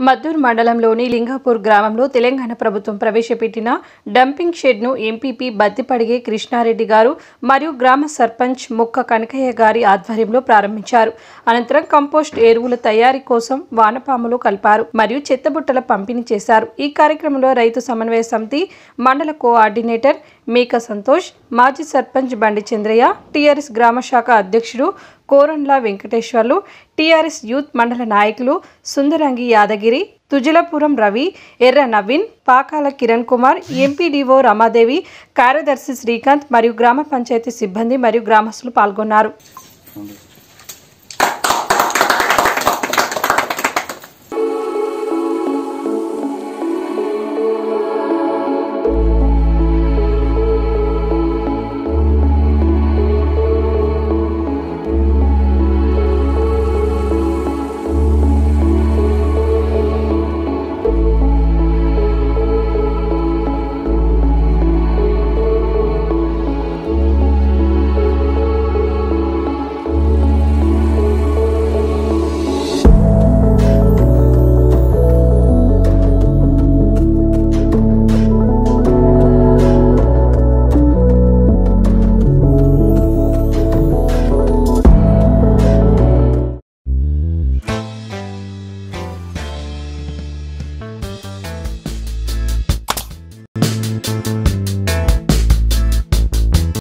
మద్దూరు మండలంలోని లింగాపూర్ గ్రామంలో తెలంగాణ ప్రభుత్వం ప్రవేశపెట్టిన డంపింగ్ షెడ్ను ఎంపీపీ బద్దిపడిగే కృష్ణారెడ్డి గారు మరియు గ్రామ సర్పంచ్ ముక్క కనకయ్య గారి ఆధ్వర్యంలో ప్రారంభించారు అనంతరం కంపోస్ట్ ఎరువుల తయారీ కోసం వానపాములు కలిపారు మరియు చెత్తబుట్టల పంపిణీ చేశారు ఈ కార్యక్రమంలో రైతు సమన్వయ సమితి మండల కోఆర్డినేటర్ మేక సంతోష్ మాజీ సర్పంచ్ బండి చంద్రయ్య టీఆర్ఎస్ గ్రామ శాఖ అధ్యక్షుడు కోరండ్ల వెంకటేశ్వర్లు టీఆర్ఎస్ యూత్ మండల నాయకులు సుందరంగి యాదగిరి తుజలపురం రవి ఎర్ర నవీన్ పాకాల కిరణ్ కుమార్ ఎంపీడీఓ రమాదేవి కార్యదర్శి శ్రీకాంత్ మరియు గ్రామ పంచాయతీ సిబ్బంది మరియు గ్రామస్తులు పాల్గొన్నారు అవును.